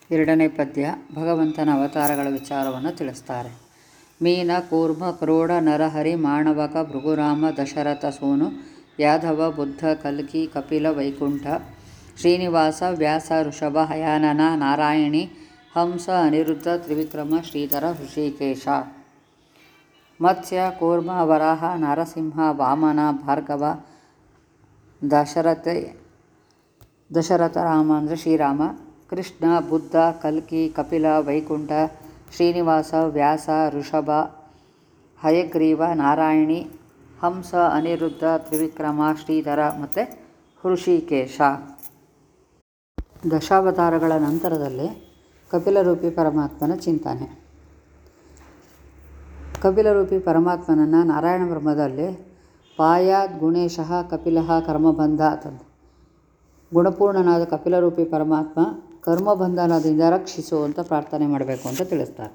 ಎರಡನೇ ಪದ್ಯ ಭಗವಂತನ ಅವತಾರಗಳ ವಿಚಾರವನ್ನು ತಿಳಿಸ್ತಾರೆ ಮೀನ ಕೂರ್ಮ ಕ್ರೋಡ ನರಹರಿ ಮಾಣವಕ ಭೃಗುರಾಮ ದಶರಥ ಸೋನು ಯಾದವ ಬುದ್ಧ ಕಲ್ಕಿ ಕಪಿಲ ವೈಕುಂಠ ಶ್ರೀನಿವಾಸ ವ್ಯಾಸ ಋಷಭ ಹಯಾನನ ನಾರಾಯಣಿ ಹಂಸ ಅನಿರುದ್ಧ ತ್ರಿವಿಕ್ರಮ ಶ್ರೀಧರ ಹೃಷಿಕೇಶ ಮತ್ಸ್ಯ ಕೂರ್ಮ ವರಾಹ ನರಸಿಂಹ ವಾಮನ ಭಾರ್ಗವ ದಶರಥ ದಶರಥ ರಾಮ ಅಂದರೆ ಶ್ರೀರಾಮ ಕೃಷ್ಣ ಬುದ್ಧ ಕಲ್ಕಿ ಕಪಿಲ ವೈಕುಂಠ ಶ್ರೀನಿವಾಸ ವ್ಯಾಸ ಋಷಭ ಹಯಗ್ರೀವ ನಾರಾಯಣಿ ಹಂಸ ಅನಿರುದ್ಧ ತ್ರಿವಿಕ್ರಮ ಶ್ರೀಧರ ಮತ್ತು ಹೃಷಿಕೇಶ ದಶಾವತಾರಗಳ ನಂತರದಲ್ಲಿ ಕಪಿಲರೂಪಿ ಪರಮಾತ್ಮನ ಚಿಂತನೆ ಕಪಿಲರೂಪಿ ಪರಮಾತ್ಮನನ್ನು ನಾರಾಯಣ ಬ್ರಹ್ಮದಲ್ಲಿ ಪಾಯಾದ್ ಗುಣೇಶಃ ಕಪಿಲಃ ಕರ್ಮಬಂಧ ಅಂತಂದು ಗುಣಪೂರ್ಣನಾದ ಕಪಿಲರೂಪಿ ಪರಮಾತ್ಮ ಕರ್ಮಬಂಧನದಿಂದ ರಕ್ಷಿಸು ಅಂತ ಪ್ರಾರ್ಥನೆ ಮಾಡಬೇಕು ಅಂತ ತಿಳಿಸ್ತಾರೆ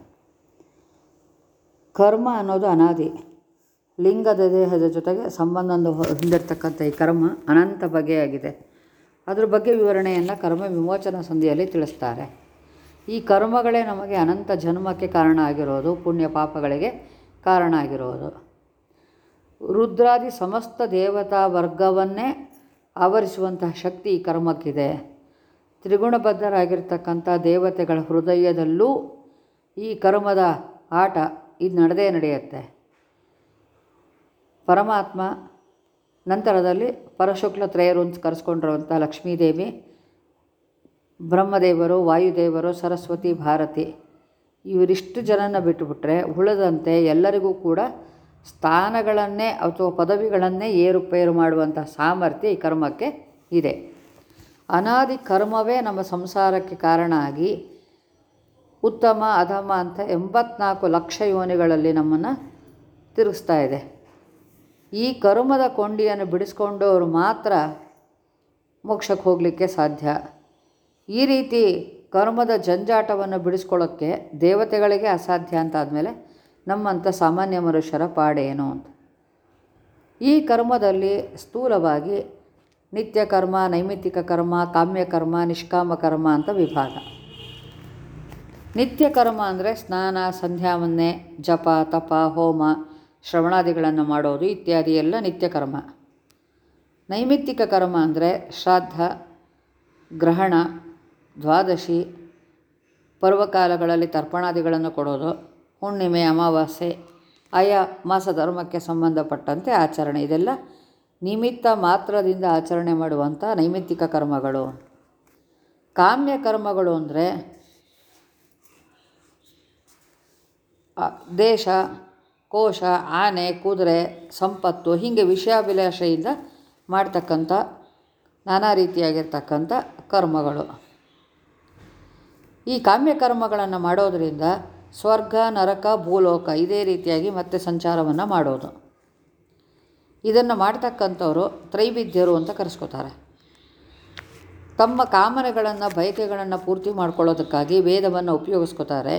ಕರ್ಮ ಅನ್ನೋದು ಅನಾದಿ ಲಿಂಗದ ದೇಹದ ಜೊತೆಗೆ ಸಂಬಂಧ ಹೊಂದಿರತಕ್ಕಂಥ ಈ ಕರ್ಮ ಅನಂತ ಬಗೆಯಾಗಿದೆ ಅದ್ರ ಬಗ್ಗೆ ವಿವರಣೆಯನ್ನು ಕರ್ಮ ವಿಮೋಚನ ಸಂಧಿಯಲ್ಲಿ ತಿಳಿಸ್ತಾರೆ ಈ ಕರ್ಮಗಳೇ ನಮಗೆ ಅನಂತ ಜನ್ಮಕ್ಕೆ ಕಾರಣ ಆಗಿರೋದು ಪುಣ್ಯ ಪಾಪಗಳಿಗೆ ಕಾರಣ ಆಗಿರೋದು ರುದ್ರಾದಿ ಸಮಸ್ತ ದೇವತಾ ವರ್ಗವನ್ನೇ ಆವರಿಸುವಂತಹ ಶಕ್ತಿ ಈ ಕರ್ಮಕ್ಕಿದೆ ತ್ರಿಗುಣಬದ್ಧರಾಗಿರ್ತಕ್ಕಂಥ ದೇವತೆಗಳ ಹೃದಯದಲ್ಲೂ ಈ ಕರ್ಮದ ಆಟ ಇದು ನಡೆದೇ ನಡೆಯುತ್ತೆ ಪರಮಾತ್ಮ ನಂತರದಲ್ಲಿ ಪರಶುಕ್ಲ ತ್ರಯರು ಅಂತ ಕರೆಸ್ಕೊಂಡಿರುವಂಥ ಲಕ್ಷ್ಮೀದೇವಿ ಬ್ರಹ್ಮದೇವರು ವಾಯುದೇವರು ಸರಸ್ವತಿ ಭಾರತಿ ಇವರಿಷ್ಟು ಜನನ ಬಿಟ್ಟುಬಿಟ್ರೆ ಉಳಿದಂತೆ ಎಲ್ಲರಿಗೂ ಕೂಡ ಸ್ಥಾನಗಳನ್ನೇ ಅಥವಾ ಪದವಿಗಳನ್ನೇ ಏರುಪೇರು ಮಾಡುವಂಥ ಸಾಮರ್ಥ್ಯ ಈ ಕರ್ಮಕ್ಕೆ ಇದೆ ಅನಾದಿ ಕರ್ಮವೇ ನಮ್ಮ ಸಂಸಾರಕ್ಕೆ ಕಾರಣ ಆಗಿ ಉತ್ತಮ ಅಧಮ ಅಂತ ಎಂಬತ್ನಾಲ್ಕು ಲಕ್ಷ ಯೋನಿಗಳಲ್ಲಿ ನಮ್ಮನ್ನು ತಿರುಗಿಸ್ತಾ ಇದೆ ಈ ಕರ್ಮದ ಕೊಂಡಿಯನ್ನು ಬಿಡಿಸ್ಕೊಂಡವರು ಮಾತ್ರ ಮೋಕ್ಷಕ್ಕೆ ಹೋಗಲಿಕ್ಕೆ ಸಾಧ್ಯ ಈ ರೀತಿ ಕರ್ಮದ ಜಂಜಾಟವನ್ನು ಬಿಡಿಸ್ಕೊಳ್ಳೋಕ್ಕೆ ದೇವತೆಗಳಿಗೆ ಅಸಾಧ್ಯ ಅಂತ ಆದಮೇಲೆ ನಮ್ಮಂಥ ಸಾಮಾನ್ಯ ಮನುಷ್ಯರ ಪಾಡೇನು ಅಂತ ಈ ಕರ್ಮದಲ್ಲಿ ಸ್ಥೂಲವಾಗಿ ನಿತ್ಯ ಕರ್ಮ ನೈಮಿತ್ತಿಕ ಕರ್ಮ ಕಾಮ್ಯ ಕರ್ಮ ನಿಷ್ಕಾಮ ಕರ್ಮ ಅಂತ ವಿಭಾಗ ನಿತ್ಯ ಕರ್ಮ ಅಂದರೆ ಸ್ನಾನ ಸಂಧ್ಯಾವಂದನೆ ಜಪ ತಪ ಹೋಮ ಶ್ರವಣಾದಿಗಳನ್ನು ಮಾಡೋದು ಇತ್ಯಾದಿ ಎಲ್ಲ ನಿತ್ಯ ಕರ್ಮ ನೈಮಿತ್ತಿಕ ಕರ್ಮ ಅಂದರೆ ಶ್ರಾದ್ದ ಗ್ರಹಣ ದ್ವಾದಶಿ ಪರ್ವಕಾಲಗಳಲ್ಲಿ ತರ್ಪಣಾದಿಗಳನ್ನು ಕೊಡೋದು ಹುಣ್ಣಿಮೆ ಅಮಾವಾಸ್ಯೆ ಆಯಾ ಮಾಸ ಧರ್ಮಕ್ಕೆ ಸಂಬಂಧಪಟ್ಟಂತೆ ಆಚರಣೆ ಇದೆಲ್ಲ ನಿಮಿತ್ತ ಮಾತ್ರದಿಂದ ಆಚರಣೆ ಮಾಡುವಂಥ ನೈಮಿತ್ತಿಕ ಕರ್ಮಗಳು ಕಾಮ್ಯ ಕರ್ಮಗಳು ಅಂದರೆ ದೇಶ ಕೋಶ ಆನೆ ಕುದುರೆ ಸಂಪತ್ತು ಹೀಗೆ ವಿಷಯಾಭಿಲಾಷೆಯಿಂದ ಮಾಡ್ತಕ್ಕಂಥ ನಾನಾ ರೀತಿಯಾಗಿರ್ತಕ್ಕಂಥ ಕರ್ಮಗಳು ಈ ಕಾಮ್ಯ ಕರ್ಮಗಳನ್ನು ಮಾಡೋದರಿಂದ ಸ್ವರ್ಗ ನರಕ ಭೂಲೋಕ ಇದೇ ರೀತಿಯಾಗಿ ಮತ್ತೆ ಸಂಚಾರವನ್ನು ಮಾಡೋದು ಇದನ್ನು ಮಾಡ್ತಕ್ಕಂಥವರು ತ್ರೈವಿದ್ಯರು ಅಂತ ಕರೆಸ್ಕೋತಾರೆ ತಮ್ಮ ಕಾಮನೆಗಳನ್ನು ಬಯಕೆಗಳನ್ನು ಪೂರ್ತಿ ಮಾಡ್ಕೊಳ್ಳೋದಕ್ಕಾಗಿ ವೇದವನ್ನು ಉಪಯೋಗಿಸ್ಕೋತಾರೆ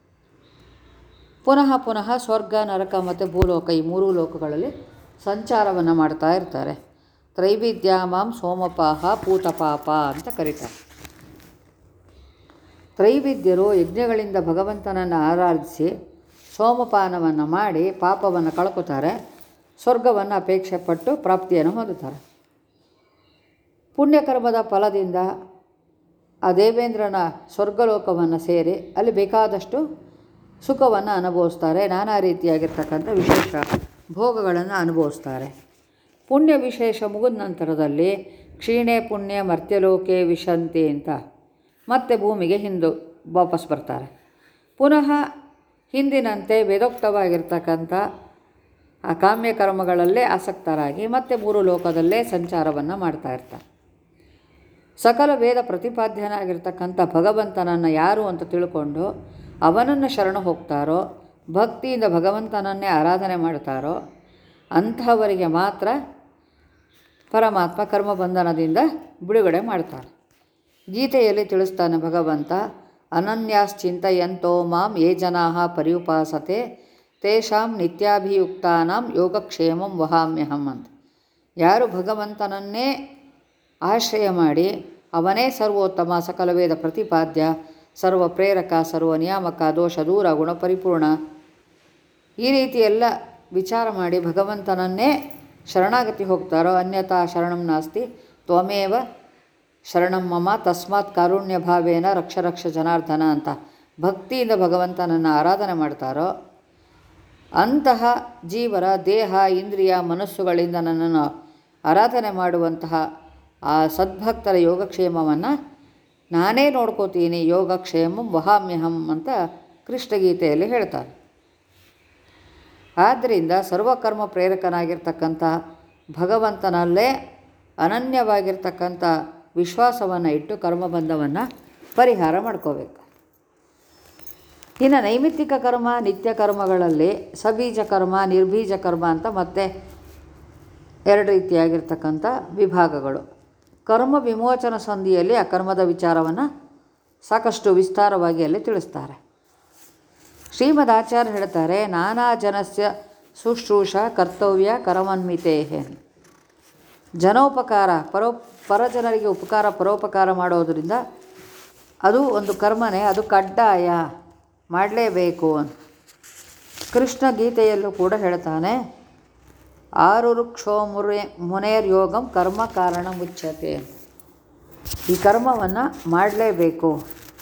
ಪುನಃ ಪುನಃ ಸ್ವರ್ಗ ನರಕ ಮತ್ತು ಭೂಲೋಕ ಈ ಮೂರೂ ಲೋಕಗಳಲ್ಲಿ ಸಂಚಾರವನ್ನು ಮಾಡ್ತಾ ಇರ್ತಾರೆ ತ್ರೈವಿದ್ಯಾಮಾಂ ಸೋಮಪಾಹ ಪೂತಪಾಪ ಅಂತ ಕರೀತಾರೆ ತ್ರೈವಿದ್ಯರು ಯಜ್ಞಗಳಿಂದ ಭಗವಂತನನ್ನು ಆರಾಧಿಸಿ ಸೋಮಪಾನವನ್ನು ಮಾಡಿ ಪಾಪವನ್ನು ಕಳ್ಕೊತಾರೆ ಸ್ವರ್ಗವನ್ನು ಅಪೇಕ್ಷೆ ಪಟ್ಟು ಪ್ರಾಪ್ತಿಯನ್ನು ಹೊಂದುತ್ತಾರೆ ಪುಣ್ಯಕರ್ಮದ ಫಲದಿಂದ ಆ ದೇವೇಂದ್ರನ ಸ್ವರ್ಗಲೋಕವನ್ನು ಸೇರಿ ಅಲ್ಲಿ ಬೇಕಾದಷ್ಟು ಸುಖವನ್ನು ಅನುಭವಿಸ್ತಾರೆ ನಾನಾ ರೀತಿಯಾಗಿರ್ತಕ್ಕಂಥ ವಿಶೇಷ ಭೋಗಗಳನ್ನು ಅನುಭವಿಸ್ತಾರೆ ಪುಣ್ಯ ವಿಶೇಷ ಮುಗಿದ ನಂತರದಲ್ಲಿ ಕ್ಷೀಣೆ ಪುಣ್ಯ ಮರ್ತ್ಯಲೋಕೆ ವಿಶಂತಿ ಅಂತ ಮತ್ತೆ ಭೂಮಿಗೆ ಹಿಂದು ವಾಪಸ್ ಬರ್ತಾರೆ ಪುನಃ ಹಿಂದಿನಂತೆ ವೇದೋಕ್ತವಾಗಿರ್ತಕ್ಕಂಥ ಆ ಕಾಮ್ಯ ಕರ್ಮಗಳಲ್ಲೇ ಆಸಕ್ತರಾಗಿ ಮತ್ತೆ ಮೂರು ಲೋಕದಲ್ಲೇ ಸಂಚಾರವನ್ನು ಮಾಡ್ತಾ ಇರ್ತಾರೆ ಸಕಲ ವೇದ ಪ್ರತಿಪಾದ್ಯನಾಗಿರ್ತಕ್ಕಂಥ ಭಗವಂತನನ್ನು ಯಾರು ಅಂತ ತಿಳ್ಕೊಂಡು ಅವನನ್ನು ಶರಣು ಹೋಗ್ತಾರೋ ಭಕ್ತಿಯಿಂದ ಭಗವಂತನನ್ನೇ ಆರಾಧನೆ ಮಾಡ್ತಾರೋ ಅಂಥವರಿಗೆ ಮಾತ್ರ ಪರಮಾತ್ಮ ಕರ್ಮಬಂಧನದಿಂದ ಬಿಡುಗಡೆ ಮಾಡ್ತಾರೆ ಗೀತೆಯಲ್ಲಿ ತಿಳಿಸ್ತಾನೆ ಭಗವಂತ ಅನನ್ಯಾಶ್ಚಿಂತೆಯಂತೋ ಮಾಂ ಯೇ ಜನಾ ಪರ್ಯುಪಾಸತೆ ತೇಷಾಂ ನಿತ್ಯಾಭಿಯುಕ್ತಾನಾಂ ಯೋಗಕ್ಷೇಮಂ ವಹಾಮ್ಯಹಂ ಅಂತ ಯಾರು ಭಗವಂತನನ್ನೇ ಆಶ್ರಯ ಮಾಡಿ ಅವನೇ ಸರ್ವೋತ್ತಮ ಸಕಲ ವೇದ ಪ್ರತಿಪಾದ್ಯ ಸರ್ವ ಪ್ರೇರಕ ಸರ್ವ ನಿಯಾಮಕ ದೋಷ ದೂರ ಗುಣ ಪರಿಪೂರ್ಣ ಈ ರೀತಿ ಎಲ್ಲ ವಿಚಾರ ಮಾಡಿ ಭಗವಂತನನ್ನೇ ಶರಣಾಗತಿ ಹೋಗ್ತಾರೋ ಅನ್ಯಥಾ ಶರಣಂ ನಾಸ್ತಿ ತ್ವಮೇವ ಶರಣಂ ಮಮ ತಸ್ಮಾತ್ ಕಾರುಣ್ಯ ಭಾವೇನ ರಕ್ಷ ರಕ್ಷ ಜನಾರ್ದನ ಅಂತ ಭಕ್ತಿಯಿಂದ ಭಗವಂತನನ್ನು ಆರಾಧನೆ ಮಾಡ್ತಾರೋ ಅಂತಹ ಜೀವರ ದೇಹ ಇಂದ್ರಿಯ ಮನಸ್ಸುಗಳಿಂದ ನನ್ನನ್ನು ಆರಾಧನೆ ಮಾಡುವಂತಹ ಆ ಸದ್ಭಕ್ತರ ಯೋಗಕ್ಷೇಮವನ್ನು ನಾನೇ ನೋಡ್ಕೋತೀನಿ ಯೋಗಕ್ಷೇಮಂ ವಹಾಮ್ಯಹಂ ಅಂತ ಕೃಷ್ಣಗೀತೆಯಲ್ಲಿ ಹೇಳ್ತಾರೆ ಆದ್ದರಿಂದ ಸರ್ವಕರ್ಮ ಪ್ರೇರಕನಾಗಿರ್ತಕ್ಕಂಥ ಭಗವಂತನಲ್ಲೇ ಅನನ್ಯವಾಗಿರ್ತಕ್ಕಂಥ ವಿಶ್ವಾಸವನ್ನು ಇಟ್ಟು ಕರ್ಮಬಂಧವನ್ನು ಪರಿಹಾರ ಮಾಡ್ಕೋಬೇಕು ಇನ್ನು ನೈಮಿತ್ತಿಕ ಕರ್ಮ ನಿತ್ಯ ಕರ್ಮಗಳಲ್ಲಿ ಸಬೀಜ ಕರ್ಮ ನಿರ್ಬೀಜ ಕರ್ಮ ಅಂತ ಮತ್ತೆ ಎರಡು ರೀತಿಯಾಗಿರ್ತಕ್ಕಂಥ ವಿಭಾಗಗಳು ಕರ್ಮ ವಿಮೋಚನ ಸಂಧಿಯಲ್ಲಿ ಆ ಕರ್ಮದ ವಿಚಾರವನ್ನು ಸಾಕಷ್ಟು ವಿಸ್ತಾರವಾಗಿ ಅಲ್ಲಿ ತಿಳಿಸ್ತಾರೆ ಶ್ರೀಮದ್ ಆಚಾರ್ಯ ಹೇಳ್ತಾರೆ ನಾನಾ ಜನಸ್ಯ ಶುಶ್ರೂಷ ಕರ್ತವ್ಯ ಕರಮನ್ವಿತೆ ಜನೋಪಕಾರ ಪರೋ ಪರಜನರಿಗೆ ಉಪಕಾರ ಪರೋಪಕಾರ ಮಾಡೋದರಿಂದ ಅದು ಒಂದು ಕರ್ಮನೇ ಅದು ಕಡ್ಡಾಯ ಮಾಡಲೇಬೇಕು ಅಂತ ಕೃಷ್ಣ ಗೀತೆಯಲ್ಲೂ ಕೂಡ ಹೇಳ್ತಾನೆ ಆರುರುಕ್ಷೋ ಮುರೆ ಮುನೇರ್ ಯೋಗಂ ಕರ್ಮ ಕಾರಣ ಮುಚ್ಚತೆ ಈ ಕರ್ಮವನ್ನು ಮಾಡಲೇಬೇಕು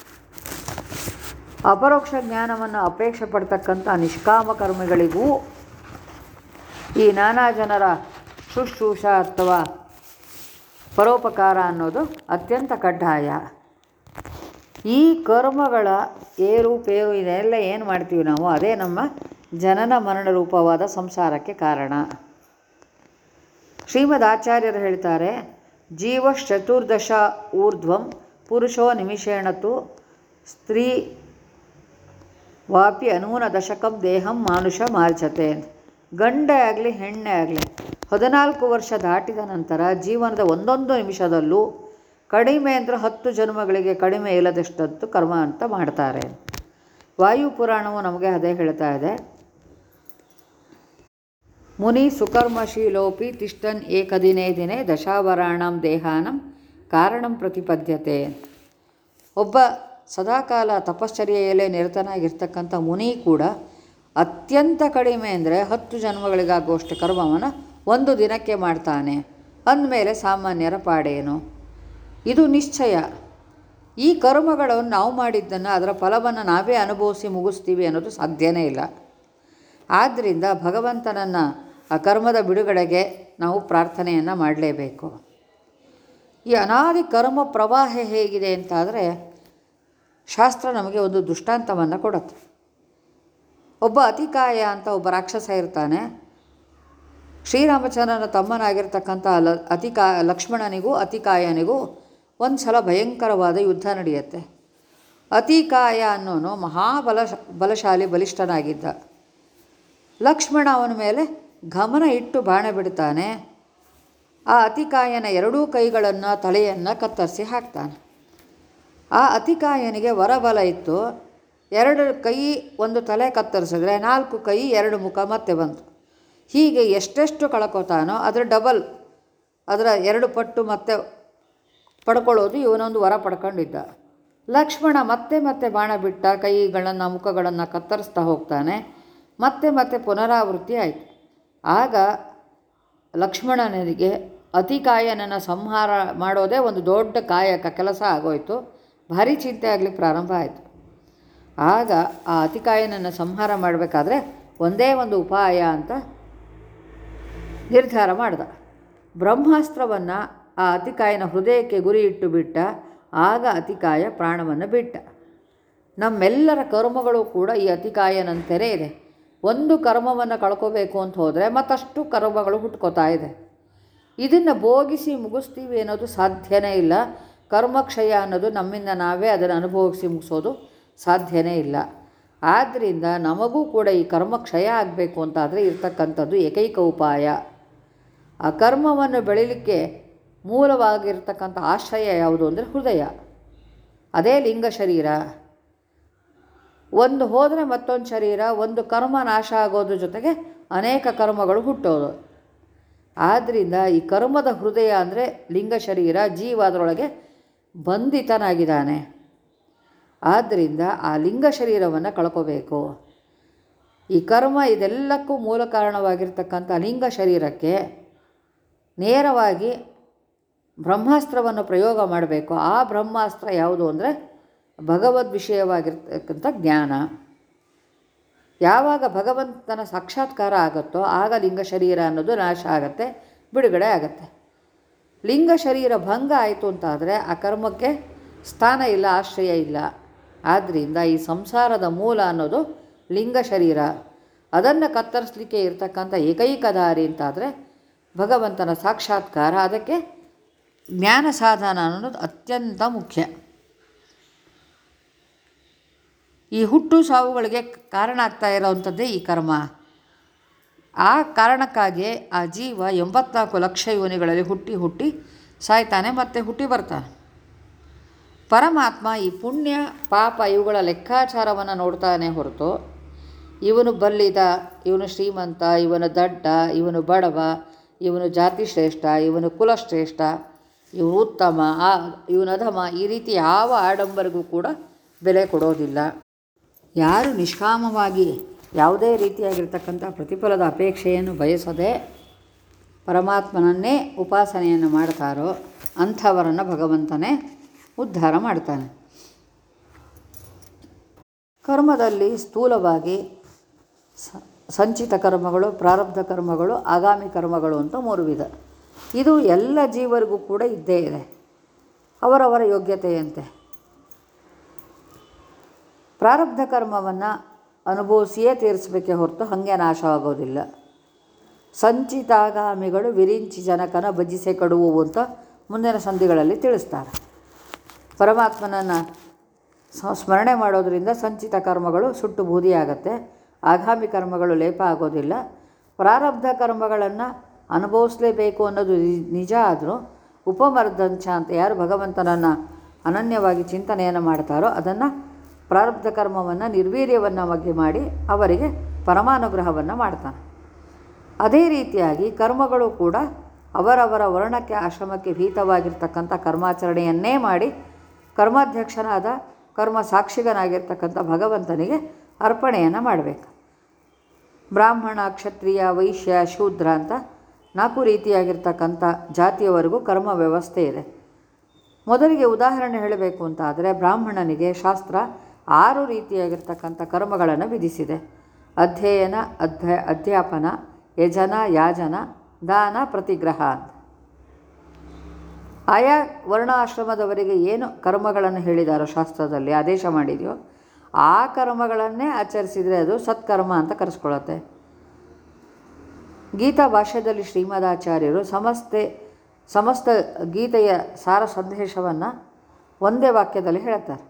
ಅಪರೋಕ್ಷ ಜ್ಞಾನವನ್ನು ಅಪೇಕ್ಷೆ ಪಡ್ತಕ್ಕಂಥ ನಿಷ್ಕಾಮ ಕರ್ಮಿಗಳಿಗೂ ಈ ನಾನಾ ಜನರ ಶುಶ್ರೂಷ ಅಥವಾ ಪರೋಪಕಾರ ಅನ್ನೋದು ಅತ್ಯಂತ ಕಡ್ಡಾಯ ಈ ಕರ್ಮಗಳ ಏರುಪೇರು ಇದೆಲ್ಲ ಏನು ಮಾಡ್ತೀವಿ ನಾವು ಅದೇ ನಮ್ಮ ಜನನ ಮರಣ ರೂಪವಾದ ಸಂಸಾರಕ್ಕೆ ಕಾರಣ ಶ್ರೀಮದ್ ಆಚಾರ್ಯರು ಹೇಳ್ತಾರೆ ಜೀವಶ್ಚತುರ್ದಶ ಊರ್ಧ್ವಂ ಪುರುಷೋ ನಿಮಿಷೇಣತು ಸ್ತ್ರೀ ವಾಪಿ ಅನೂನ ದಶಕಂ ದೇಹಂ ಮಾನುಷ ಮಾರ್ಜತೆ ಗಂಡೆ ಆಗಲಿ ಹೆಣ್ಣೆ ಆಗಲಿ ಹದಿನಾಲ್ಕು ವರ್ಷ ದಾಟಿದ ನಂತರ ಜೀವನದ ಒಂದೊಂದು ನಿಮಿಷದಲ್ಲೂ ಕಡಿಮೆ ಅಂದರೆ ಹತ್ತು ಜನ್ಮಗಳಿಗೆ ಕಡಿಮೆ ಇಲ್ಲದಷ್ಟದ್ದು ಕರ್ಮ ಅಂತ ಮಾಡ್ತಾರೆ ವಾಯು ಪುರಾಣವು ನಮಗೆ ಅದೇ ಹೇಳ್ತಾ ಇದೆ ಮುನಿ ಸುಕರ್ಮಶೀಲೋಪಿ ತಿಷ್ಟನ್ ಏಕದಿನೇ ದಿನೇ ದಶಾವರಾಣಂ ದೇಹಾನಂ ಕಾರಣಂ ಪ್ರತಿಪದ್ಯತೆ ಒಬ್ಬ ಸದಾಕಾಲ ತಪಶ್ಚರ್ಯೆಯಲ್ಲೇ ನಿರತನಾಗಿರ್ತಕ್ಕಂಥ ಮುನಿ ಕೂಡ ಅತ್ಯಂತ ಕಡಿಮೆ ಅಂದರೆ ಹತ್ತು ಜನ್ಮಗಳಿಗಾಗುವಷ್ಟು ಕರ್ಮವನ್ನು ಒಂದು ದಿನಕ್ಕೆ ಮಾಡ್ತಾನೆ ಅಂದಮೇಲೆ ಸಾಮಾನ್ಯರ ಪಾಡೇನು ಇದು ನಿಶ್ಚಯ ಈ ಕರ್ಮಗಳನ್ನು ನಾವು ಮಾಡಿದ್ದನ್ನು ಅದರ ಫಲವನ್ನು ನಾವೇ ಅನುಭವಿಸಿ ಮುಗಿಸ್ತೀವಿ ಅನ್ನೋದು ಸಾಧ್ಯನೇ ಇಲ್ಲ ಆದ್ದರಿಂದ ಭಗವಂತನನ್ನು ಆ ಕರ್ಮದ ಬಿಡುಗಡೆಗೆ ನಾವು ಪ್ರಾರ್ಥನೆಯನ್ನು ಮಾಡಲೇಬೇಕು ಈ ಅನಾದಿ ಕರ್ಮ ಪ್ರವಾಹ ಹೇಗಿದೆ ಅಂತಾದರೆ ಶಾಸ್ತ್ರ ನಮಗೆ ಒಂದು ದೃಷ್ಟಾಂತವನ್ನು ಕೊಡುತ್ತೆ ಒಬ್ಬ ಅತಿಕಾಯ ಅಂತ ಒಬ್ಬ ರಾಕ್ಷಸ ಇರ್ತಾನೆ ಶ್ರೀರಾಮಚಂದ್ರನ ತಮ್ಮನಾಗಿರ್ತಕ್ಕಂಥ ಲ ಅತಿಕಾ ಲಕ್ಷ್ಮಣನಿಗೂ ಅತಿಕಾಯನಿಗೂ ಒಂದು ಸಲ ಭಯಂಕರವಾದ ಯುದ್ಧ ನಡೆಯುತ್ತೆ ಅತಿಕಾಯ ಅನ್ನೋನು ಮಹಾಬಲ ಬಲಶಾಲಿ ಬಲಿಷ್ಠನಾಗಿದ್ದ ಲಕ್ಷ್ಮಣ ಅವನ ಮೇಲೆ ಗಮನ ಇಟ್ಟು ಬಾಣ ಬಿಡ್ತಾನೆ ಆ ಅತಿಕಾಯನ ಎರಡೂ ಕೈಗಳನ್ನು ತಲೆಯನ್ನು ಕತ್ತರಿಸಿ ಹಾಕ್ತಾನೆ ಆ ಅತಿಕಾಯನಿಗೆ ವರಬಲ ಇತ್ತು ಎರಡು ಕೈ ಒಂದು ತಲೆ ಕತ್ತರಿಸಿದ್ರೆ ನಾಲ್ಕು ಕೈ ಎರಡು ಮುಖ ಮತ್ತೆ ಬಂತು ಹೀಗೆ ಎಷ್ಟೆಷ್ಟು ಕಳ್ಕೊತಾನೋ ಅದರ ಡಬಲ್ ಅದರ ಎರಡು ಪಟ್ಟು ಮತ್ತೆ ಪಡ್ಕೊಳ್ಳೋದು ಇವನೊಂದು ವರ ಪಡ್ಕೊಂಡಿದ್ದ ಲಕ್ಷ್ಮಣ ಮತ್ತೆ ಮತ್ತೆ ಬಾಣ ಬಿಟ್ಟ ಕೈಗಳನ್ನು ಮುಖಗಳನ್ನು ಕತ್ತರಿಸ್ತಾ ಹೋಗ್ತಾನೆ ಮತ್ತೆ ಮತ್ತೆ ಪುನರಾವೃತ್ತಿ ಆಯಿತು ಆಗ ಲಕ್ಷ್ಮಣನಿಗೆ ಅತಿಕಾಯನನ ಸಂಹಾರ ಮಾಡೋದೇ ಒಂದು ದೊಡ್ಡ ಕಾಯಕ ಕೆಲಸ ಆಗೋಯಿತು ಭಾರಿ ಚಿಂತೆ ಆಗಲಿಕ್ಕೆ ಪ್ರಾರಂಭ ಆಯಿತು ಆಗ ಆ ಅತಿಕಾಯನನ್ನು ಸಂಹಾರ ಮಾಡಬೇಕಾದ್ರೆ ಒಂದೇ ಒಂದು ಉಪಾಯ ಅಂತ ನಿರ್ಧಾರ ಮಾಡ್ದ ಬ್ರಹ್ಮಾಸ್ತ್ರವನ್ನು ಆ ಅತಿಕಾಯನ ಹೃದಯಕ್ಕೆ ಗುರಿ ಇಟ್ಟು ಬಿಟ್ಟ ಆಗ ಅತಿಕಾಯ ಪ್ರಾಣವನ್ನು ಬಿಟ್ಟ ನಮ್ಮೆಲ್ಲರ ಕರ್ಮಗಳು ಕೂಡ ಈ ಅತಿಕಾಯನಂತೆಯೇ ಇದೆ ಒಂದು ಕರ್ಮವನ್ನು ಕಳ್ಕೋಬೇಕು ಅಂತ ಹೋದರೆ ಮತ್ತಷ್ಟು ಕರ್ಮಗಳು ಹುಟ್ಕೋತಾ ಇದೆ ಇದನ್ನು ಭೋಗಿಸಿ ಮುಗಿಸ್ತೀವಿ ಅನ್ನೋದು ಸಾಧ್ಯನೇ ಇಲ್ಲ ಕರ್ಮಕ್ಷಯ ಅನ್ನೋದು ನಮ್ಮಿಂದ ನಾವೇ ಅದನ್ನು ಅನುಭವಿಸಿ ಮುಗಿಸೋದು ಸಾಧ್ಯನೇ ಇಲ್ಲ ಆದ್ದರಿಂದ ನಮಗೂ ಕೂಡ ಈ ಕರ್ಮಕ್ಷಯ ಆಗಬೇಕು ಅಂತಾದರೆ ಇರ್ತಕ್ಕಂಥದ್ದು ಏಕೈಕ ಉಪಾಯ ಆ ಕರ್ಮವನ್ನು ಬೆಳೀಲಿಕ್ಕೆ ಮೂಲವಾಗಿರ್ತಕ್ಕಂಥ ಆಶ್ರಯ ಯಾವುದು ಅಂದರೆ ಹೃದಯ ಅದೇ ಲಿಂಗ ಶರೀರ ಒಂದು ಹೋದರೆ ಮತ್ತೊಂದು ಶರೀರ ಒಂದು ಕರ್ಮ ನಾಶ ಆಗೋದ್ರ ಜೊತೆಗೆ ಅನೇಕ ಕರ್ಮಗಳು ಹುಟ್ಟೋದು ಆದ್ದರಿಂದ ಈ ಕರ್ಮದ ಹೃದಯ ಅಂದರೆ ಲಿಂಗ ಶರೀರ ಜೀವ ಅದರೊಳಗೆ ಬಂಧಿತನಾಗಿದ್ದಾನೆ ಆದ್ದರಿಂದ ಆ ಲಿಂಗ ಶರೀರವನ್ನು ಕಳ್ಕೋಬೇಕು ಈ ಕರ್ಮ ಇದೆಲ್ಲಕ್ಕೂ ಮೂಲ ಕಾರಣವಾಗಿರ್ತಕ್ಕಂಥ ಲಿಂಗ ಶರೀರಕ್ಕೆ ನೇರವಾಗಿ ಬ್ರಹ್ಮಾಸ್ತ್ರವನ್ನು ಪ್ರಯೋಗ ಮಾಡಬೇಕು ಆ ಬ್ರಹ್ಮಾಸ್ತ್ರ ಯಾವುದು ಅಂದರೆ ಭಗವದ್ ವಿಷಯವಾಗಿರ್ತಕ್ಕಂಥ ಜ್ಞಾನ ಯಾವಾಗ ಭಗವಂತನ ಸಾಕ್ಷಾತ್ಕಾರ ಆಗುತ್ತೋ ಆಗ ಲಿಂಗ ಶರೀರ ಅನ್ನೋದು ನಾಶ ಆಗತ್ತೆ ಬಿಡುಗಡೆ ಆಗತ್ತೆ ಲಿಂಗ ಶರೀರ ಭಂಗ ಆಯಿತು ಅಂತಾದರೆ ಆ ಕರ್ಮಕ್ಕೆ ಸ್ಥಾನ ಇಲ್ಲ ಆಶ್ರಯ ಇಲ್ಲ ಆದ್ದರಿಂದ ಈ ಸಂಸಾರದ ಮೂಲ ಅನ್ನೋದು ಲಿಂಗ ಶರೀರ ಅದನ್ನು ಕತ್ತರಿಸಲಿಕ್ಕೆ ಇರ್ತಕ್ಕಂಥ ಏಕೈಕ ದಾರಿ ಅಂತಾದರೆ ಭಗವಂತನ ಸಾಕ್ಷಾತ್ಕಾರ ಅದಕ್ಕೆ ಜ್ಞಾನ ಸಾಧನ ಅನ್ನೋದು ಅತ್ಯಂತ ಮುಖ್ಯ ಈ ಹುಟ್ಟು ಸಾವುಗಳಿಗೆ ಕಾರಣ ಆಗ್ತಾ ಇರೋವಂಥದ್ದೇ ಈ ಕರ್ಮ ಆ ಕಾರಣಕ್ಕಾಗಿ ಆ ಜೀವ ಎಂಬತ್ನಾಲ್ಕು ಲಕ್ಷ ಯೋನಿಗಳಲ್ಲಿ ಹುಟ್ಟಿ ಹುಟ್ಟಿ ಸಾಯ್ತಾನೆ ಮತ್ತು ಹುಟ್ಟಿ ಬರ್ತಾನೆ ಪರಮಾತ್ಮ ಈ ಪುಣ್ಯ ಪಾಪ ಇವುಗಳ ಲೆಕ್ಕಾಚಾರವನ್ನು ನೋಡ್ತಾನೆ ಹೊರತು ಇವನು ಬಲ್ಲಿದ ಇವನು ಶ್ರೀಮಂತ ಇವನು ದಡ್ಡ ಇವನು ಬಡವ ಇವನು ಜಾತಿ ಶ್ರೇಷ್ಠ ಇವನು ಕುಲಶ್ರೇಷ್ಠ ಇವನು ಉತ್ತಮ ಆ ಇವನು ಅಧಮ ಈ ರೀತಿ ಯಾವ ಆಡಂಬರಿಗೂ ಕೂಡ ಬೆಲೆ ಕೊಡೋದಿಲ್ಲ ಯಾರು ನಿಷ್ಕಾಮವಾಗಿ ಯಾವುದೇ ರೀತಿಯಾಗಿರ್ತಕ್ಕಂಥ ಪ್ರತಿಫಲದ ಅಪೇಕ್ಷೆಯನ್ನು ಬಯಸದೆ ಪರಮಾತ್ಮನನ್ನೇ ಉಪಾಸನೆಯನ್ನು ಮಾಡ್ತಾರೋ ಅಂಥವರನ್ನು ಭಗವಂತನೇ ಉದ್ಧಾರ ಮಾಡ್ತಾನೆ ಕರ್ಮದಲ್ಲಿ ಸ್ಥೂಲವಾಗಿ ಸ- ಸಂಚಿತ ಕರ್ಮಗಳು ಪ್ರಾರಬ್ಧ ಕರ್ಮಗಳು ಆಗಾಮಿ ಕರ್ಮಗಳು ಅಂತ ಮೂರು ವಿಧ ಇದು ಎಲ್ಲ ಜೀವರಿಗೂ ಕೂಡ ಇದ್ದೇ ಇದೆ ಅವರವರ ಯೋಗ್ಯತೆಯಂತೆ ಪ್ರಾರಬ್ಧ ಕರ್ಮವನ್ನು ಅನುಭವಿಸಿಯೇ ತೀರಿಸಬೇಕೇ ಹೊರತು ಹಾಗೆ ನಾಶವಾಗೋದಿಲ್ಲ ಸಂಚಿತಾಗಾಮಿಗಳು ವಿರಿಂಚಿ ಜನಕನ ಭಜಿಸೆ ಕಡುವು ಅಂತ ಮುಂದಿನ ಸಂಧಿಗಳಲ್ಲಿ ತಿಳಿಸ್ತಾರೆ ಪರಮಾತ್ಮನನ್ನು ಸ- ಸ್ಮರಣೆ ಮಾಡೋದರಿಂದ ಸಂಚಿತ ಕರ್ಮಗಳು ಸುಟ್ಟು ಬೂದಿಯಾಗತ್ತೆ ಆಗಾಮಿ ಕರ್ಮಗಳು ಲೇಪ ಆಗೋದಿಲ್ಲ ಪ್ರಾರಬ್ಧ ಕರ್ಮಗಳನ್ನು ಅನುಭವಿಸಲೇಬೇಕು ಅನ್ನೋದು ನಿ- ನಿಜ ಆದರೂ ಉಪಮರ್ದಂಚ ಅಂತ ಯಾರು ಭಗವಂತನನ್ನು ಅನನ್ಯವಾಗಿ ಚಿಂತನೆಯನ್ನು ಮಾಡ್ತಾರೋ ಅದನ್ನು ಪ್ರಾರಬ್ಧ ಕರ್ಮವನ್ನು ನಿರ್ವೀರ್ಯವನ್ನಾಗಿ ಮಾಡಿ ಅವರಿಗೆ ಪರಮಾನುಗ್ರಹವನ್ನು ಮಾಡ್ತಾನೆ ಅದೇ ರೀತಿಯಾಗಿ ಕರ್ಮಗಳು ಕೂಡ ಅವರವರ ವರ್ಣಕ್ಕೆ ಆಶ್ರಮಕ್ಕೆ ಭೀತವಾಗಿರ್ತಕ್ಕಂಥ ಕರ್ಮಾಚರಣೆಯನ್ನೇ ಮಾಡಿ ಕರ್ಮಾಧ್ಯಕ್ಷನಾದ ಕರ್ಮ ಸಾಕ್ಷಿಗನಾಗಿರ್ತಕ್ಕಂಥ ಭಗವಂತನಿಗೆ ಅರ್ಪಣೆಯನ್ನು ಮಾಡಬೇಕು ಬ್ರಾಹ್ಮಣ ಕ್ಷತ್ರಿಯ ವೈಶ್ಯ ಶೂದ್ರ ಅಂತ ನಾಲ್ಕು ರೀತಿಯಾಗಿರ್ತಕ್ಕಂಥ ಜಾತಿಯವರೆಗೂ ಕರ್ಮ ವ್ಯವಸ್ಥೆ ಇದೆ ಮೊದಲಿಗೆ ಉದಾಹರಣೆ ಹೇಳಬೇಕು ಅಂತ ಆದರೆ ಬ್ರಾಹ್ಮಣನಿಗೆ ಶಾಸ್ತ್ರ ಆರು ರೀತಿಯಾಗಿರ್ತಕ್ಕಂಥ ಕರ್ಮಗಳನ್ನು ವಿಧಿಸಿದೆ ಅಧ್ಯಯನ ಅಧ್ಯ ಅಧ್ಯಾಪನ ಯಜನ ಯಾಜನ ದಾನ ಪ್ರತಿಗ್ರಹ ಅಂತ ಆಯಾ ವರ್ಣಾಶ್ರಮದವರಿಗೆ ಏನು ಕರ್ಮಗಳನ್ನು ಹೇಳಿದಾರೋ ಶಾಸ್ತ್ರದಲ್ಲಿ ಆದೇಶ ಮಾಡಿದೆಯೋ ಆ ಕರ್ಮಗಳನ್ನೇ ಆಚರಿಸಿದರೆ ಅದು ಸತ್ಕರ್ಮ ಅಂತ ಕರೆಸ್ಕೊಳ್ಳುತ್ತೆ ಗೀತಾ ಭಾಷ್ಯದಲ್ಲಿ ಶ್ರೀಮದಾಚಾರ್ಯರು ಸಮಸ್ತೆ ಸಮಸ್ತ ಗೀತೆಯ ಸಾರ ಸಂದೇಶವನ್ನು ಒಂದೇ ವಾಕ್ಯದಲ್ಲಿ ಹೇಳ್ತಾರೆ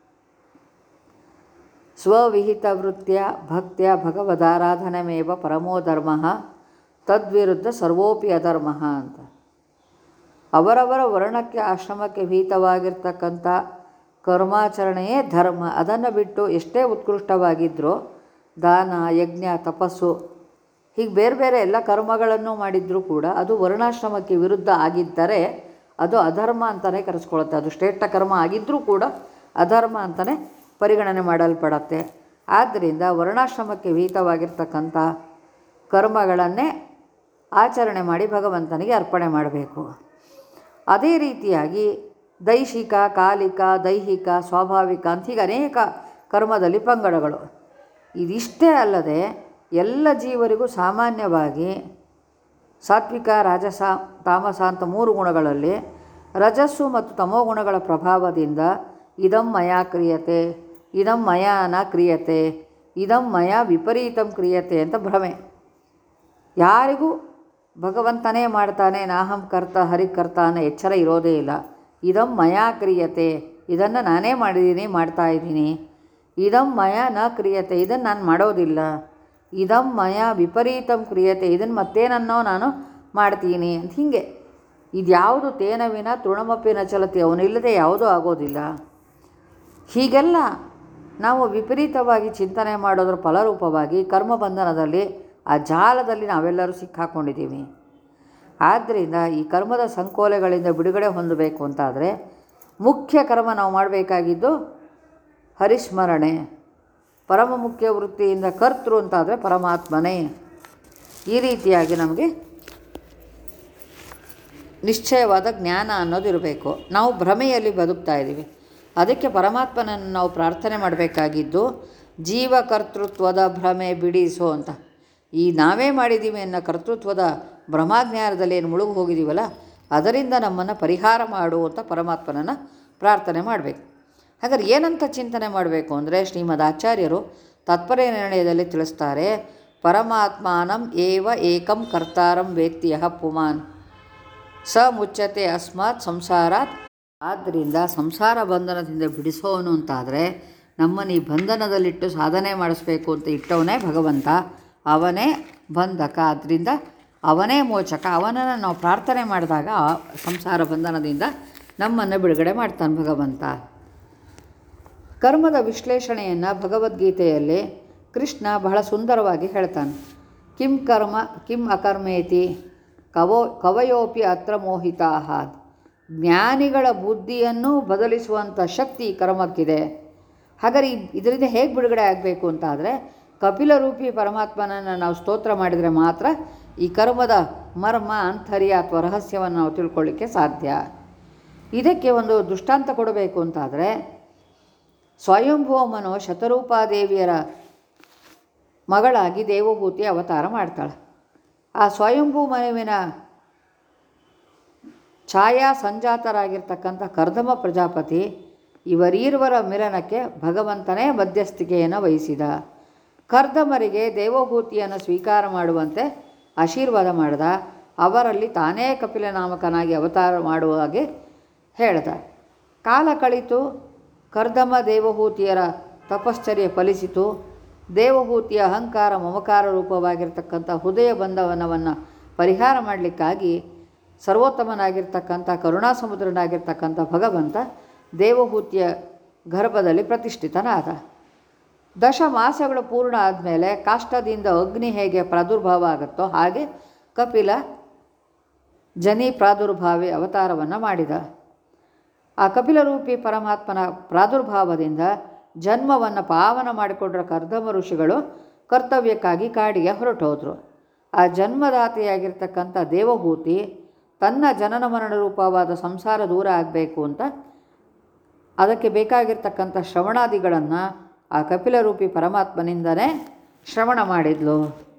ಸ್ವವಿಹಿತ ವೃತ್ತಿಯ ಭಕ್ತಿಯ ಭಗವದಾರಾಧನಮೇವ ಪರಮೋ ಧರ್ಮ ತದ್ವಿರುದ್ಧ ಸರ್ವೋಪಿ ಅಧರ್ಮ ಅಂತ ಅವರವರ ವರ್ಣಕ್ಕೆ ಆಶ್ರಮಕ್ಕೆ ಭೀತವಾಗಿರ್ತಕ್ಕಂಥ ಕರ್ಮಾಚರಣೆಯೇ ಧರ್ಮ ಅದನ್ನು ಬಿಟ್ಟು ಎಷ್ಟೇ ಉತ್ಕೃಷ್ಟವಾಗಿದ್ದರೂ ದಾನ ಯಜ್ಞ ತಪಸ್ಸು ಹೀಗೆ ಬೇರೆ ಬೇರೆ ಎಲ್ಲ ಕರ್ಮಗಳನ್ನು ಮಾಡಿದರೂ ಕೂಡ ಅದು ವರ್ಣಾಶ್ರಮಕ್ಕೆ ವಿರುದ್ಧ ಆಗಿದ್ದರೆ ಅದು ಅಧರ್ಮ ಅಂತಲೇ ಕರೆಸ್ಕೊಳುತ್ತೆ ಅದು ಶ್ರೇಷ್ಠ ಕರ್ಮ ಆಗಿದ್ದರೂ ಕೂಡ ಅಧರ್ಮ ಅಂತಲೇ ಪರಿಗಣನೆ ಮಾಡಲ್ಪಡತ್ತೆ ಆದ್ದರಿಂದ ವರ್ಣಾಶ್ರಮಕ್ಕೆ ಭೀತವಾಗಿರ್ತಕ್ಕಂಥ ಕರ್ಮಗಳನ್ನೇ ಆಚರಣೆ ಮಾಡಿ ಭಗವಂತನಿಗೆ ಅರ್ಪಣೆ ಮಾಡಬೇಕು ಅದೇ ರೀತಿಯಾಗಿ ದೈಶಿಕ ಕಾಲಿಕ ದೈಹಿಕ ಸ್ವಾಭಾವಿಕ ಅಂತ ಹೀಗೆ ಅನೇಕ ಕರ್ಮದಲ್ಲಿ ಪಂಗಡಗಳು ಇದಿಷ್ಟೇ ಅಲ್ಲದೆ ಎಲ್ಲ ಜೀವರಿಗೂ ಸಾಮಾನ್ಯವಾಗಿ ಸಾತ್ವಿಕ ರಾಜಸ ತಾಮಸ ಅಂತ ಮೂರು ಗುಣಗಳಲ್ಲಿ ರಜಸ್ಸು ಮತ್ತು ತಮೋ ಗುಣಗಳ ಪ್ರಭಾವದಿಂದ ಇದಂ ಮಯಾ ಕ್ರಿಯತೆ ಇದಂ ಮಯಾ ನ ಕ್ರಿಯತೆ ಇದಂ ಮಯಾ ವಿಪರೀತಂ ಕ್ರಿಯತೆ ಅಂತ ಭ್ರಮೆ ಯಾರಿಗೂ ಭಗವಂತನೇ ಮಾಡ್ತಾನೆ ನಾಹಂ ಕರ್ತ ಹರಿಕರ್ತ ಅನ್ನೋ ಎಚ್ಚರ ಇರೋದೇ ಇಲ್ಲ ಇದಂ ಮಯಾ ಕ್ರಿಯತೆ ಇದನ್ನು ನಾನೇ ಮಾಡಿದ್ದೀನಿ ಮಾಡ್ತಾ ಇದ್ದೀನಿ ಇದಂ ಮಯ ನ ಕ್ರಿಯತೆ ಇದನ್ನು ನಾನು ಮಾಡೋದಿಲ್ಲ ಇದಂ ಮಯ ವಿಪರೀತಂ ಕ್ರಿಯತೆ ಇದನ್ನು ಮತ್ತೇನನ್ನೋ ನಾನು ಮಾಡ್ತೀನಿ ಅಂತ ಹೀಗೆ ಇದ್ಯಾವುದು ತೇನ ವಿನ ತೃಣಮಪ್ಪಿನ ಚಲತಿ ಅವನಿಲ್ಲದೆ ಯಾವುದೂ ಆಗೋದಿಲ್ಲ ಹೀಗೆಲ್ಲ ನಾವು ವಿಪರೀತವಾಗಿ ಚಿಂತನೆ ಮಾಡೋದ್ರ ಫಲರೂಪವಾಗಿ ಕರ್ಮಬಂಧನದಲ್ಲಿ ಆ ಜಾಲದಲ್ಲಿ ನಾವೆಲ್ಲರೂ ಸಿಕ್ಕಾಕೊಂಡಿದ್ದೀವಿ ಆದ್ದರಿಂದ ಈ ಕರ್ಮದ ಸಂಕೋಲೆಗಳಿಂದ ಬಿಡುಗಡೆ ಹೊಂದಬೇಕು ಅಂತಾದರೆ ಮುಖ್ಯ ಕರ್ಮ ನಾವು ಮಾಡಬೇಕಾಗಿದ್ದು ಹರಿಸ್ಮರಣೆ ಪರಮ ಮುಖ್ಯ ವೃತ್ತಿಯಿಂದ ಕರ್ತೃ ಅಂತಾದರೆ ಪರಮಾತ್ಮನೇ ಈ ರೀತಿಯಾಗಿ ನಮಗೆ ನಿಶ್ಚಯವಾದ ಜ್ಞಾನ ಅನ್ನೋದು ಇರಬೇಕು ನಾವು ಭ್ರಮೆಯಲ್ಲಿ ಬದುಕ್ತಾ ಇದ್ದೀವಿ ಅದಕ್ಕೆ ಪರಮಾತ್ಮನನ್ನು ನಾವು ಪ್ರಾರ್ಥನೆ ಮಾಡಬೇಕಾಗಿದ್ದು ಜೀವಕರ್ತೃತ್ವದ ಭ್ರಮೆ ಬಿಡಿಸು ಅಂತ ಈ ನಾವೇ ಮಾಡಿದ್ದೀವಿ ಅನ್ನೋ ಕರ್ತೃತ್ವದ ಭ್ರಮಾಜ್ಞಾನದಲ್ಲಿ ಏನು ಮುಳುಗು ಹೋಗಿದ್ದೀವಲ್ಲ ಅದರಿಂದ ನಮ್ಮನ್ನು ಪರಿಹಾರ ಮಾಡು ಅಂತ ಪರಮಾತ್ಮನನ್ನು ಪ್ರಾರ್ಥನೆ ಮಾಡಬೇಕು ಹಾಗಾದ್ರೆ ಏನಂತ ಚಿಂತನೆ ಮಾಡಬೇಕು ಅಂದರೆ ಶ್ರೀಮದ್ ಆಚಾರ್ಯರು ತಾತ್ಪರ್ಯ ನಿರ್ಣಯದಲ್ಲಿ ತಿಳಿಸ್ತಾರೆ ಪರಮಾತ್ಮಾನಂ ಏವ ಏಕಂ ಕರ್ತಾರಂ ವೇತ್ಯಃ ಪುಮಾನ್ ಸ ಮುಚ್ಚತೆ ಅಸ್ಮಾತ್ ಸಂಸಾರಾತ್ ಆದ್ದರಿಂದ ಸಂಸಾರ ಬಂಧನದಿಂದ ಬಿಡಿಸೋನು ಅಂತಾದರೆ ನಮ್ಮನ್ನು ಈ ಬಂಧನದಲ್ಲಿಟ್ಟು ಸಾಧನೆ ಮಾಡಿಸ್ಬೇಕು ಅಂತ ಇಟ್ಟವನೇ ಭಗವಂತ ಅವನೇ ಬಂಧಕ ಆದ್ದರಿಂದ ಅವನೇ ಮೋಚಕ ಅವನನ್ನು ನಾವು ಪ್ರಾರ್ಥನೆ ಮಾಡಿದಾಗ ಆ ಸಂಸಾರ ಬಂಧನದಿಂದ ನಮ್ಮನ್ನು ಬಿಡುಗಡೆ ಮಾಡ್ತಾನೆ ಭಗವಂತ ಕರ್ಮದ ವಿಶ್ಲೇಷಣೆಯನ್ನು ಭಗವದ್ಗೀತೆಯಲ್ಲಿ ಕೃಷ್ಣ ಬಹಳ ಸುಂದರವಾಗಿ ಹೇಳ್ತಾನೆ ಕಿಂ ಕರ್ಮ ಕಿಂ ಅಕರ್ಮೇತಿ ಕವೋ ಕವಯೋಪಿ ಅತ್ರ ಮೋಹಿತಾ ಜ್ಞಾನಿಗಳ ಬುದ್ಧಿಯನ್ನು ಬದಲಿಸುವಂಥ ಶಕ್ತಿ ಈ ಕರ್ಮಕ್ಕಿದೆ ಹಾಗಾದ್ರೆ ಇದ್- ಇದರಿಂದ ಹೇಗೆ ಬಿಡುಗಡೆ ಆಗಬೇಕು ಅಂತಾದರೆ ಕಪಿಲ ರೂಪಿ ಪರಮಾತ್ಮನನ್ನು ನಾವು ಸ್ತೋತ್ರ ಮಾಡಿದರೆ ಮಾತ್ರ ಈ ಕರ್ಮದ ಮರ್ಮ ಆಂತರ್ಯ ಅಥವಾ ರಹಸ್ಯವನ್ನು ನಾವು ತಿಳ್ಕೊಳ್ಳಿಕ್ಕೆ ಸಾಧ್ಯ ಇದಕ್ಕೆ ಒಂದು ದೃಷ್ಟಾಂತ ಕೊಡಬೇಕು ಅಂತಾದರೆ ಸ್ವಯಂಭೂಮನು ಶತರೂಪಾದೇವಿಯರ ಮಗಳಾಗಿ ದೇವಭೂತಿ ಅವತಾರ ಮಾಡ್ತಾಳೆ ಆ ಸ್ವಯಂಭೂ ಮನುವಿನ ಛಾಯಾ ಸಂಜಾತರಾಗಿರ್ತಕ್ಕಂಥ ಕರ್ದಮ ಪ್ರಜಾಪತಿ ಇವರೀರ್ವರ ಮಿಲನಕ್ಕೆ ಭಗವಂತನೇ ಮಧ್ಯಸ್ಥಿಕೆಯನ್ನು ವಹಿಸಿದ ಕರ್ದಮರಿಗೆ ದೇವಭೂತಿಯನ್ನು ಸ್ವೀಕಾರ ಮಾಡುವಂತೆ ಆಶೀರ್ವಾದ ಮಾಡಿದ ಅವರಲ್ಲಿ ತಾನೇ ಕಪಿಲ ನಾಮಕನಾಗಿ ಅವತಾರ ಮಾಡುವ ಹಾಗೆ ಹೇಳ್ದ ಕಾಲ ಕಳಿತು ಕರ್ದಮ ದೇವಹೂತಿಯರ ತಪಶ್ಚರ್ಯ ಫಲಿಸಿತು ದೇವಹೂತಿಯ ಅಹಂಕಾರ ಮಮಕಾರ ರೂಪವಾಗಿರ್ತಕ್ಕಂಥ ಹೃದಯ ಬಂಧವನವನ್ನು ಪರಿಹಾರ ಮಾಡಲಿಕ್ಕಾಗಿ ಸರ್ವೋತ್ತಮನಾಗಿರ್ತಕ್ಕಂಥ ಕರುಣಾಸಮುದ್ರನಾಗಿರ್ತಕ್ಕಂಥ ಭಗವಂತ ದೇವಹೂತಿಯ ಗರ್ಭದಲ್ಲಿ ಪ್ರತಿಷ್ಠಿತನಾದ ದಶ ಮಾಸಗಳು ಪೂರ್ಣ ಆದಮೇಲೆ ಕಾಷ್ಟದಿಂದ ಅಗ್ನಿ ಹೇಗೆ ಪ್ರಾದುರ್ಭಾವ ಆಗುತ್ತೋ ಹಾಗೆ ಕಪಿಲ ಜನಿ ಪ್ರಾದುರ್ಭಾವಿ ಅವತಾರವನ್ನು ಮಾಡಿದ ಆ ಕಪಿಲರೂಪಿ ಪರಮಾತ್ಮನ ಪ್ರಾದುರ್ಭಾವದಿಂದ ಜನ್ಮವನ್ನು ಪಾವನ ಮಾಡಿಕೊಂಡ್ರ ಕರ್ದಮ ಋಷಿಗಳು ಕರ್ತವ್ಯಕ್ಕಾಗಿ ಕಾಡಿಗೆ ಹೊರಟೋದ್ರು ಆ ಜನ್ಮದಾತೆಯಾಗಿರ್ತಕ್ಕಂಥ ದೇವಭೂತಿ ತನ್ನ ಜನನ ಮರಣ ರೂಪವಾದ ಸಂಸಾರ ದೂರ ಆಗಬೇಕು ಅಂತ ಅದಕ್ಕೆ ಬೇಕಾಗಿರ್ತಕ್ಕಂಥ ಶ್ರವಣಾದಿಗಳನ್ನು ಆ ಕಪಿಲರೂಪಿ ಪರಮಾತ್ಮನಿಂದನೇ ಶ್ರವಣ ಮಾಡಿದ್ಲು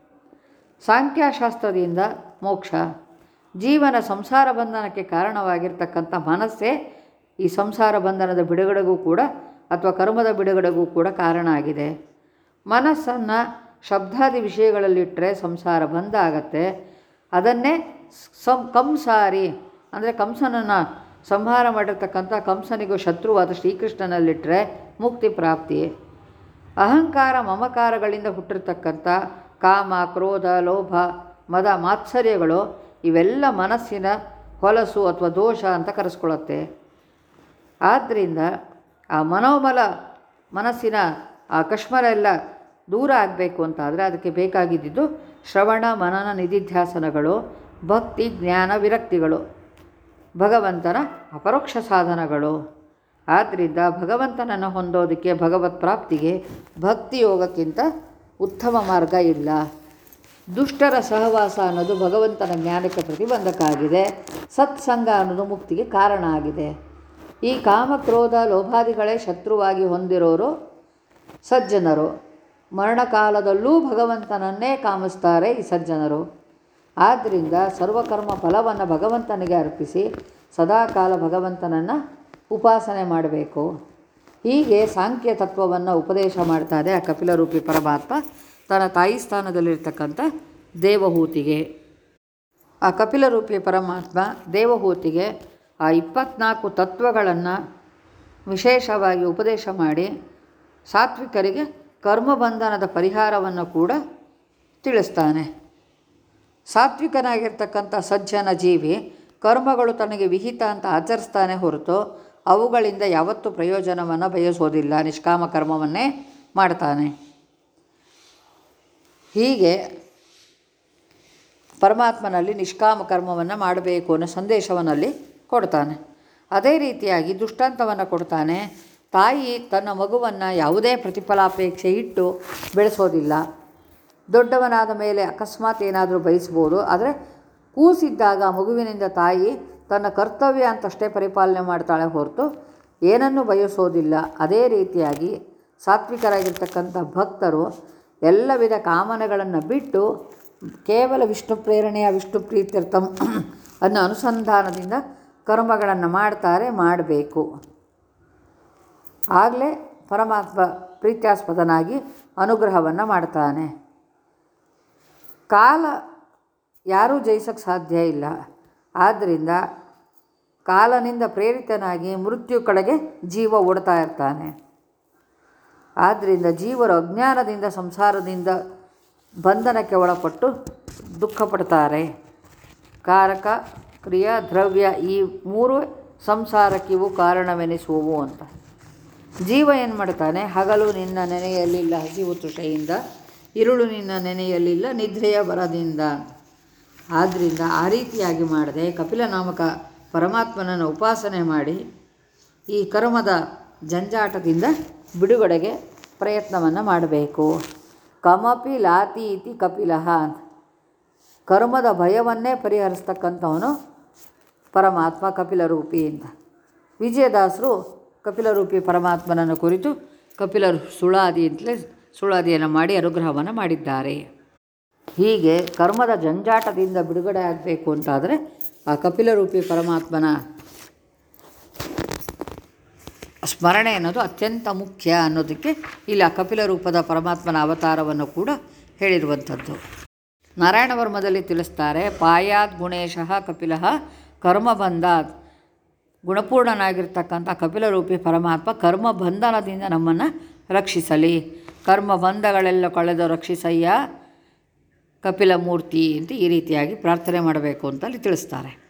ಸಾಂಖ್ಯಶಾಸ್ತ್ರದಿಂದ ಮೋಕ್ಷ ಜೀವನ ಸಂಸಾರ ಬಂಧನಕ್ಕೆ ಕಾರಣವಾಗಿರ್ತಕ್ಕಂಥ ಮನಸ್ಸೇ ಈ ಸಂಸಾರ ಬಂಧನದ ಬಿಡುಗಡೆಗೂ ಕೂಡ ಅಥವಾ ಕರ್ಮದ ಬಿಡುಗಡೆಗೂ ಕೂಡ ಕಾರಣ ಆಗಿದೆ ಮನಸ್ಸನ್ನು ಶಬ್ದಾದಿ ವಿಷಯಗಳಲ್ಲಿಟ್ಟರೆ ಸಂಸಾರ ಬಂಧ ಆಗತ್ತೆ ಅದನ್ನೇ ಸಂ ಕಂಸಾರಿ ಅಂದರೆ ಕಂಸನನ್ನು ಸಂಹಾರ ಮಾಡಿರ್ತಕ್ಕಂಥ ಕಂಸನಿಗೂ ಶತ್ರುವಾದ ಶ್ರೀಕೃಷ್ಣನಲ್ಲಿಟ್ಟರೆ ಮುಕ್ತಿ ಪ್ರಾಪ್ತಿ ಅಹಂಕಾರ ಮಮಕಾರಗಳಿಂದ ಹುಟ್ಟಿರ್ತಕ್ಕಂಥ ಕಾಮ ಕ್ರೋಧ ಲೋಭ ಮದ ಮಾತ್ಸರ್ಯಗಳು ಇವೆಲ್ಲ ಮನಸ್ಸಿನ ಹೊಲಸು ಅಥವಾ ದೋಷ ಅಂತ ಕರೆಸ್ಕೊಳ್ಳುತ್ತೆ ಆದ್ದರಿಂದ ಆ ಮನೋಮಲ ಮನಸ್ಸಿನ ಆ ಕಶ್ಮರ ಎಲ್ಲ ದೂರ ಆಗಬೇಕು ಅಂತಾದರೆ ಅದಕ್ಕೆ ಬೇಕಾಗಿದ್ದಿದ್ದು ಶ್ರವಣ ಮನನ ನಿಧಿಧ್ಯಾಸನಗಳು ಭಕ್ತಿ ಜ್ಞಾನ ವಿರಕ್ತಿಗಳು ಭಗವಂತನ ಅಪರೋಕ್ಷ ಸಾಧನಗಳು ಆದ್ದರಿಂದ ಭಗವಂತನನ್ನು ಹೊಂದೋದಕ್ಕೆ ಭಗವತ್ ಪ್ರಾಪ್ತಿಗೆ ಭಕ್ತಿ ಯೋಗಕ್ಕಿಂತ ಉತ್ತಮ ಮಾರ್ಗ ಇಲ್ಲ ದುಷ್ಟರ ಸಹವಾಸ ಅನ್ನೋದು ಭಗವಂತನ ಜ್ಞಾನಕ್ಕೆ ಪ್ರತಿಬಂಧಕ ಆಗಿದೆ ಸತ್ಸಂಗ ಅನ್ನೋದು ಮುಕ್ತಿಗೆ ಕಾರಣ ಆಗಿದೆ ಈ ಕಾಮ ಕ್ರೋಧ ಲೋಭಾದಿಗಳೇ ಶತ್ರುವಾಗಿ ಹೊಂದಿರೋರು ಸಜ್ಜನರು ಮರಣಕಾಲದಲ್ಲೂ ಭಗವಂತನನ್ನೇ ಕಾಮಿಸ್ತಾರೆ ಈ ಸಜ್ಜನರು ಆದ್ದರಿಂದ ಸರ್ವಕರ್ಮ ಫಲವನ್ನು ಭಗವಂತನಿಗೆ ಅರ್ಪಿಸಿ ಸದಾಕಾಲ ಭಗವಂತನನ್ನು ಉಪಾಸನೆ ಮಾಡಬೇಕು ಹೀಗೆ ಸಾಂಖ್ಯ ತತ್ವವನ್ನು ಉಪದೇಶ ಮಾಡ್ತಾರೆ ಆ ಕಪಿಲರೂಪಿ ಪರಮಾತ್ಮ ತನ್ನ ತಾಯಿ ಸ್ಥಾನದಲ್ಲಿರ್ತಕ್ಕಂಥ ದೇವಹೂತಿಗೆ ಆ ಕಪಿಲರೂಪಿ ಪರಮಾತ್ಮ ದೇವಹೂತಿಗೆ ಆ ಇಪ್ಪತ್ನಾಲ್ಕು ತತ್ವಗಳನ್ನು ವಿಶೇಷವಾಗಿ ಉಪದೇಶ ಮಾಡಿ ಸಾತ್ವಿಕರಿಗೆ ಕರ್ಮಬಂಧನದ ಪರಿಹಾರವನ್ನು ಕೂಡ ತಿಳಿಸ್ತಾನೆ ಸಾತ್ವಿಕನಾಗಿರ್ತಕ್ಕಂಥ ಸಜ್ಜನ ಜೀವಿ ಕರ್ಮಗಳು ತನಗೆ ವಿಹಿತ ಅಂತ ಆಚರಿಸ್ತಾನೆ ಹೊರತು ಅವುಗಳಿಂದ ಯಾವತ್ತೂ ಪ್ರಯೋಜನವನ್ನು ಬಯಸೋದಿಲ್ಲ ನಿಷ್ಕಾಮ ಕರ್ಮವನ್ನೇ ಮಾಡ್ತಾನೆ ಹೀಗೆ ಪರಮಾತ್ಮನಲ್ಲಿ ನಿಷ್ಕಾಮ ಕರ್ಮವನ್ನು ಮಾಡಬೇಕು ಅನ್ನೋ ಸಂದೇಶವನ್ನಲ್ಲಿ ಕೊಡ್ತಾನೆ ಅದೇ ರೀತಿಯಾಗಿ ದೃಷ್ಟಾಂತವನ್ನು ಕೊಡ್ತಾನೆ ತಾಯಿ ತನ್ನ ಮಗುವನ್ನು ಯಾವುದೇ ಪ್ರತಿಫಲಾಪೇಕ್ಷೆ ಇಟ್ಟು ಬೆಳೆಸೋದಿಲ್ಲ ದೊಡ್ಡವನಾದ ಮೇಲೆ ಅಕಸ್ಮಾತ್ ಏನಾದರೂ ಬಯಸ್ಬೋದು ಆದರೆ ಕೂಸಿದ್ದಾಗ ಮಗುವಿನಿಂದ ತಾಯಿ ತನ್ನ ಕರ್ತವ್ಯ ಅಂತಷ್ಟೇ ಪರಿಪಾಲನೆ ಮಾಡ್ತಾಳೆ ಹೊರತು ಏನನ್ನೂ ಬಯಸೋದಿಲ್ಲ ಅದೇ ರೀತಿಯಾಗಿ ಸಾತ್ವಿಕರಾಗಿರ್ತಕ್ಕಂಥ ಭಕ್ತರು ಎಲ್ಲ ವಿಧ ಕಾಮನೆಗಳನ್ನು ಬಿಟ್ಟು ಕೇವಲ ವಿಷ್ಣು ಪ್ರೇರಣೆಯ ವಿಷ್ಣು ಪ್ರೀತ್ಯರ್ಥಂ ಅನ್ನೋ ಅನುಸಂಧಾನದಿಂದ ಕರ್ಮಗಳನ್ನು ಮಾಡ್ತಾರೆ ಮಾಡಬೇಕು ಆಗಲೇ ಪರಮಾತ್ಮ ಪ್ರೀತ್ಯಾಸ್ಪದನಾಗಿ ಅನುಗ್ರಹವನ್ನು ಮಾಡ್ತಾನೆ ಕಾಲ ಯಾರೂ ಜಯಿಸೋಕ್ಕೆ ಸಾಧ್ಯ ಇಲ್ಲ ಆದ್ದರಿಂದ ಕಾಲನಿಂದ ಪ್ರೇರಿತನಾಗಿ ಮೃತ್ಯು ಕಡೆಗೆ ಜೀವ ಓಡ್ತಾ ಇರ್ತಾನೆ ಆದ್ದರಿಂದ ಜೀವರು ಅಜ್ಞಾನದಿಂದ ಸಂಸಾರದಿಂದ ಬಂಧನಕ್ಕೆ ಒಳಪಟ್ಟು ದುಃಖ ಪಡ್ತಾರೆ ಕಾರಕ ಕ್ರಿಯಾ ದ್ರವ್ಯ ಈ ಮೂರು ಸಂಸಾರಕ್ಕಿವು ಕಾರಣವೆನಿಸುವವು ಅಂತ ಜೀವ ಏನು ಮಾಡ್ತಾನೆ ಹಗಲು ನಿನ್ನ ನೆನೆಯಲಿಲ್ಲ ಹಸಿವು ತುಷೆಯಿಂದ ಇರುಳು ನಿನ್ನ ನೆನೆಯಲಿಲ್ಲ ನಿದ್ರೆಯ ಬರದಿಂದ ಆದ್ದರಿಂದ ಆ ರೀತಿಯಾಗಿ ಮಾಡದೆ ಕಪಿಲ ನಾಮಕ ಪರಮಾತ್ಮನನ್ನು ಉಪಾಸನೆ ಮಾಡಿ ಈ ಕರ್ಮದ ಜಂಜಾಟದಿಂದ ಬಿಡುಗಡೆಗೆ ಪ್ರಯತ್ನವನ್ನು ಮಾಡಬೇಕು ಕಮಪಿ ಲಾತಿ ಇತಿ ಕಪಿಲಃ ಅಂತ ಕರ್ಮದ ಭಯವನ್ನೇ ಪರಿಹರಿಸ್ತಕ್ಕಂಥವನು ಪರಮಾತ್ಮ ಕಪಿಲರೂಪಿ ಅಂತ ವಿಜಯದಾಸರು ಕಪಿಲರೂಪಿ ಪರಮಾತ್ಮನನ್ನು ಕುರಿತು ಕಪಿಲರು ಸುಳಾದಿ ಅಂತಲೇ ಸುಳಾದಿಯನ್ನು ಮಾಡಿ ಅನುಗ್ರಹವನ್ನು ಮಾಡಿದ್ದಾರೆ ಹೀಗೆ ಕರ್ಮದ ಜಂಜಾಟದಿಂದ ಬಿಡುಗಡೆ ಆಗಬೇಕು ಅಂತಾದರೆ ಆ ಕಪಿಲರೂಪಿ ಪರಮಾತ್ಮನ ಸ್ಮರಣೆ ಅನ್ನೋದು ಅತ್ಯಂತ ಮುಖ್ಯ ಅನ್ನೋದಕ್ಕೆ ಇಲ್ಲಿ ಆ ಕಪಿಲ ರೂಪದ ಪರಮಾತ್ಮನ ಅವತಾರವನ್ನು ಕೂಡ ಹೇಳಿರುವಂಥದ್ದು ನಾರಾಯಣವರ್ಮದಲ್ಲಿ ತಿಳಿಸ್ತಾರೆ ಪಾಯಾದ್ ಗುಣೇಶಃ ಕಪಿಲಃ ಕರ್ಮಬಂಧಾತ್ ಗುಣಪೂರ್ಣನಾಗಿರ್ತಕ್ಕಂಥ ಕಪಿಲರೂಪಿ ಪರಮಾತ್ಮ ಕರ್ಮ ಬಂಧನದಿಂದ ನಮ್ಮನ್ನು ರಕ್ಷಿಸಲಿ ಕರ್ಮ ಬಂಧಗಳೆಲ್ಲ ಕಳೆದು ರಕ್ಷಿಸಯ್ಯ ಕಪಿಲ ಮೂರ್ತಿ ಅಂತ ಈ ರೀತಿಯಾಗಿ ಪ್ರಾರ್ಥನೆ ಮಾಡಬೇಕು ಅಂತ ಅಲ್ಲಿ ತಿಳಿಸ್ತಾರೆ